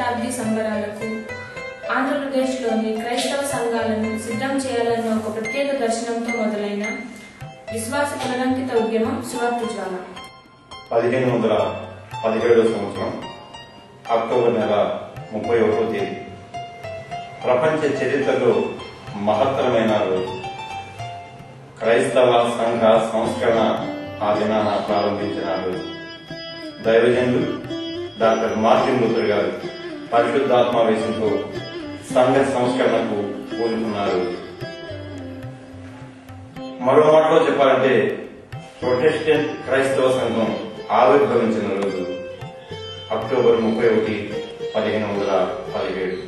శతాబ్ది సంబరాలకు ఆంధ్రప్రదేశ్లోని క్రైస్తవ సంఘాలను సిద్ధం చేయాలన్న ఒక ప్రత్యేక దర్శనంతో మొదలైన విశ్వాస పునరంకిత ఉద్యమం సువార్త జ్వాల పదిహేను వందల పదిహేడవ సంవత్సరం అక్టోబర్ నెల ముప్పై ఒకటో తేదీ ప్రపంచ చరిత్రలో మహత్తరమైన రోజు క్రైస్తవ సంఘ సంస్కరణ ఆ దినాన ప్రారంభించిన రోజు దైవజనులు డాక్టర్ మార్టిన్ లూథర్ గారు పరిశుద్ధాత్మావేశంతో సంఘ సంస్కరణకు కూలుకున్నారు మరో మాటలో చెప్పాలంటే ప్రొటెస్టెంట్ క్రైస్తవ సంఘం ఆవిర్భవించిన రోజు అక్టోబర్ ముప్పై ఒకటి పదిహేను వందల పదిహేడు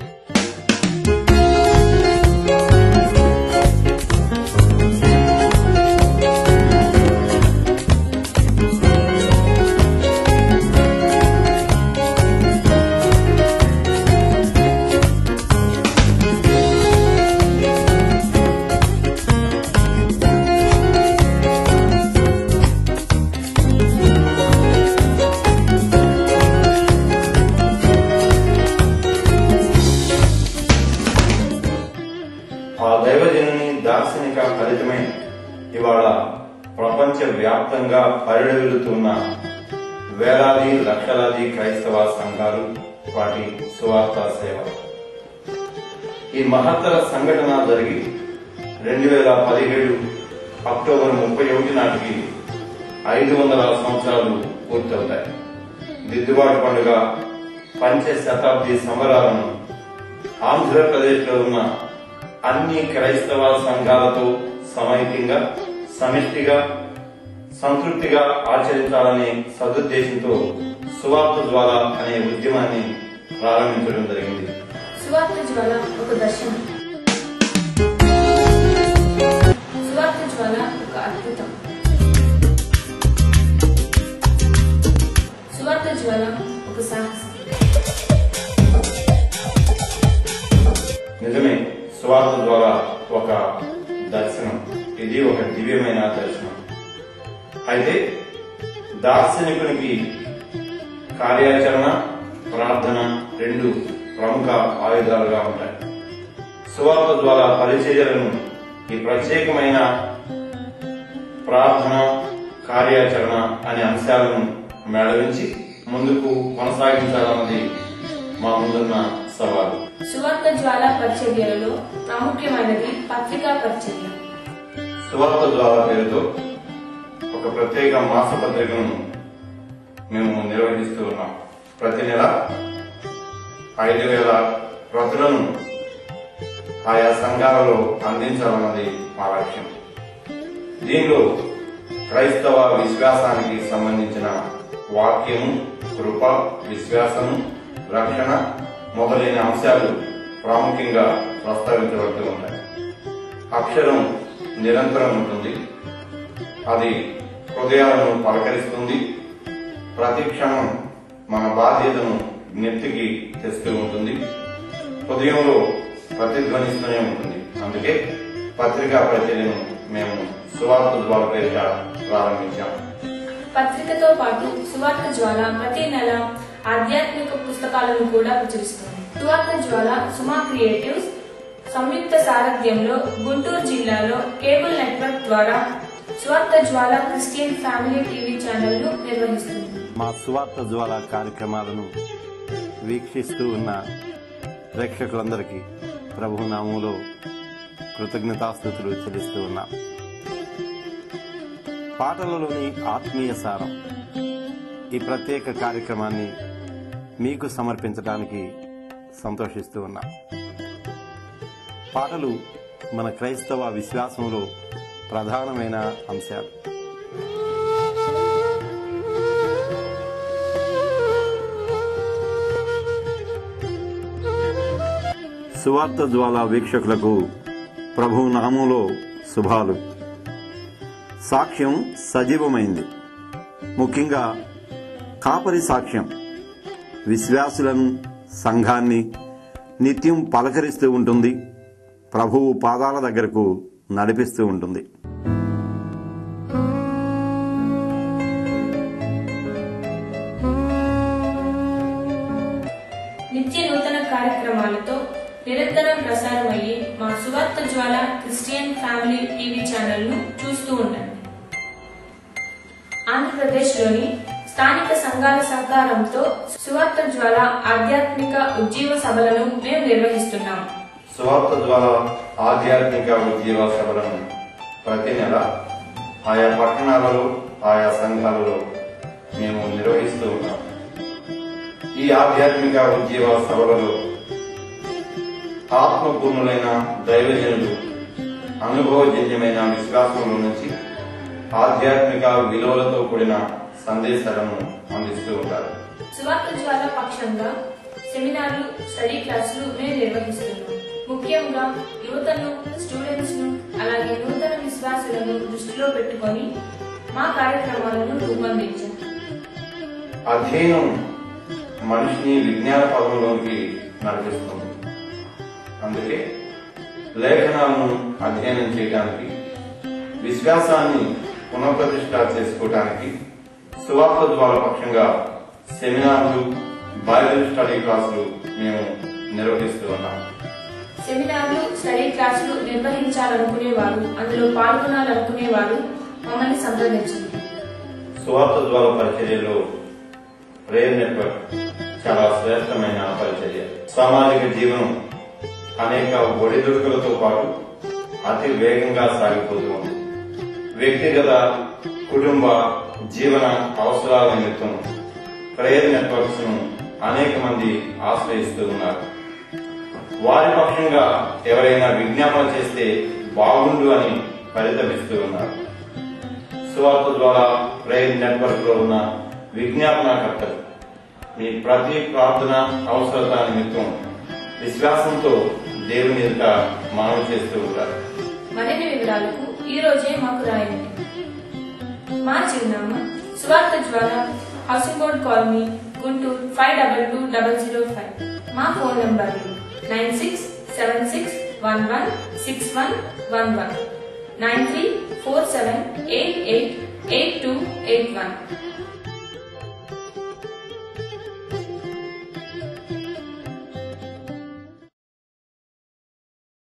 ఆ దైవజనుని దార్శనిక ఫలితమే ఇవాళ ప్రపంచ వ్యాప్తంగా పరిడవిల్లుతున్న వేలాది లక్షలాది క్రైస్తవ సంఘాలు వాటి సువార్త సేవ ఈ మహత్తర సంఘటన జరిగి రెండు వేల పదిహేడు అక్టోబర్ ముప్పై ఒకటి నాటికి ఐదు వందల సంవత్సరాలు పూర్తవుతాయి దిద్దుబాటు పండుగ పంచ శతాబ్ది సంబరాలను ఆంధ్రప్రదేశ్లో ఉన్న అన్ని క్రైస్తవ సంఘాలతో సమైక్యంగా సమిష్టిగా సంతృప్తిగా ఆచరించాలనే సదుద్దేశంతో సువార్త జ్వాల అనే ఉద్యమాన్ని ప్రారంభించడం జరిగింది సువార్త జ్వాల ఒక దర్శనం సువార్త జ్వాల ఒక అద్భుతం సువార్త జ్వాల ఒక సాహసం నిజమే సువార్త ద్వారా ఒక దర్శనం ఇది ఒక దివ్యమైన దర్శనం అయితే దార్శనికునికి కార్యాచరణ ప్రార్థన రెండు ప్రముఖ ఆయుధాలుగా ఉంటాయి సువార్త ద్వారా పరిచర్యలను ఈ ప్రత్యేకమైన ప్రార్థన కార్యాచరణ అనే అంశాలను మేళవించి ముందుకు కొనసాగించాలన్నది మా ముందున్న సవాలు సువార్త జ్వాల పరిచర్యలలో ప్రాముఖ్యమైనది పత్రికా పరిచర్య సువార్త ద్వారా పేరుతో ఒక ప్రత్యేక మాసపత్రికను మేము నిర్వహిస్తూ ఉన్నాం ప్రతి నెల ఐదు వేల ప్రతులను ఆయా సంఘాలలో అందించాలన్నది మా లక్ష్యం దీనిలో క్రైస్తవ విశ్వాసానికి సంబంధించిన వాక్యము కృప విశ్వాసము రక్షణ మొదలైన అంశాలు ప్రాముఖ్యంగా ప్రస్తావించబడుతూ ఉంటాయి అక్షరం నిరంతరం ఉంటుంది అది హృదయాలను పలకరిస్తుంది ప్రతి క్షణం మన బాధ్యతను జ్ఞప్తికి తెస్తూ ఉంటుంది హృదయంలో ప్రతిధ్వనిస్తూనే ఉంటుంది అందుకే పత్రికా పరిచర్యను మేము సువార్త ద్వారా పేరిట ప్రారంభించాం పత్రికతో పాటు సువార్త జ్వాల ప్రతి నెల ఆధ్యాత్మిక పుస్తకాలను కూడా ప్రచురిస్తుంది సువార్త జ్వాల సుమా క్రియేటివ్స్ సంయుక్త సారథ్యంలో గుంటూరు జిల్లాలో కేబుల్ నెట్వర్క్ ద్వారా Suvartha Jwala Christian family TV channel ను నిర్వహిస్తుంది మా సువార్త జ్వాల కార్యక్రమాలను వీక్షిస్తూ ఉన్న ప్రేక్షకులందరికీ ప్రభు నామంలో కృతజ్ఞతాస్థుతులు చెల్లిస్తూ ఉన్నాం పాటలలోని ఆత్మీయ సారం ఈ ప్రత్యేక కార్యక్రమాన్ని మీకు సమర్పించడానికి సంతోషిస్తూ ఉన్నాం పాటలు మన క్రైస్తవ విశ్వాసంలో ప్రధానమైన అంశాలు సువార్త జ్వాల వీక్షకులకు ప్రభు నామంలో శుభాలు సాక్ష్యం సజీవమైంది ముఖ్యంగా కాపరి సాక్ష్యం విశ్వాసులను సంఘాన్ని నిత్యం పలకరిస్తూ ఉంటుంది ప్రభువు పాదాల దగ్గరకు నడిపిస్తూ ఉంటుంది నిత్య నిరంతరం ప్రసారం అయ్యే మా సువార్త జ్వాల క్రిస్టియన్ ఫ్యామిలీ టీవీ ఛానల్ను చూస్తూ ఉండండి ఆంధ్రప్రదేశ్లోని స్థానిక సంఘాల సహకారంతో సువార్త జ్వాల ఆధ్యాత్మిక ఉజ్జీవ సభలను మేము నిర్వహిస్తున్నాం సువార్త ద్వారా ఆధ్యాత్మిక ఉద్యోగ సభలను ప్రతి నెల ఆయా పట్టణాలలో ఆయా సంఘాలలో మేము నిర్వహిస్తూ ఉన్నాం ఈ ఆధ్యాత్మిక ఉద్యోగ సభలలో ఆత్మపూర్ణులైన దైవజనులు అనుభవజన్యమైన విశ్వాసంలో నుంచి ఆధ్యాత్మిక విలువలతో కూడిన సందేశాలను అందిస్తూ ఉంటారు సువార్త జ్వాల పక్షంగా సెమినార్లు స్టడీ క్లాసులు మేము నిర్వహిస్తున్నాం ముఖ్యంగా యువతను స్టూడెంట్స్ ను అలాగే నూతన విశ్వాసులను దృష్టిలో పెట్టుకొని మా కార్యక్రమాలను రూపొందించాం అధ్యయనం మనిషిని విజ్ఞాన పదంలోకి నడిపిస్తుంది అందుకే లేఖనాలను అధ్యయనం చేయడానికి విశ్వాసాన్ని పునఃప్రతిష్ఠ చేసుకోవడానికి సువార్త ద్వారా పక్షంగా సెమినార్లు బైబిల్ స్టడీ క్లాసులు మేము నిర్వహిస్తూ ఉన్నాం సెమినార్లు స్టడీ క్లాసులు నిర్వహించాలనుకునేవారు అందులో పాల్గొనాలనుకునేవారు మమ్మల్ని సంప్రదించండి సువార్త ద్వారా పరిచర్యలో ప్రేయర్ నెట్వర్క్ చాలా శ్రేష్టమైన పరిచర్య సామాజిక జీవనం అనేక ఒడిదుడుకులతో పాటు అతి వేగంగా సాగిపోతూ ఉంది వ్యక్తిగత కుటుంబ జీవన అవసరాల నిమిత్తం ప్రేయర్ నెట్వర్క్స్ ను అనేక మంది ఆశ్రయిస్తూ ఉన్నారు వారి పక్షంగా ఎవరైనా విజ్ఞాపన చేస్తే బాగుండు అని పరితపిస్తూ ఉన్నారు సువార్త ద్వారా ప్రేయర్ నెట్వర్క్ లో ఉన్న విజ్ఞాపనకర్తలు మీ ప్రతి ప్రార్థన అవసరత నిమిత్తం విశ్వాసంతో దేవుని ఎదుట మనవి చేస్తూ ఉంటారు మరిన్ని వివరాలకు ఈ రోజే మాకు రాయండి మా చిరునామా Suvartha Jwala housing board colony Guntur five double two double zero five మా ఫోన్ నంబర్లు nine six seven six one one six one one one nine three four seven eight eight eight two eight one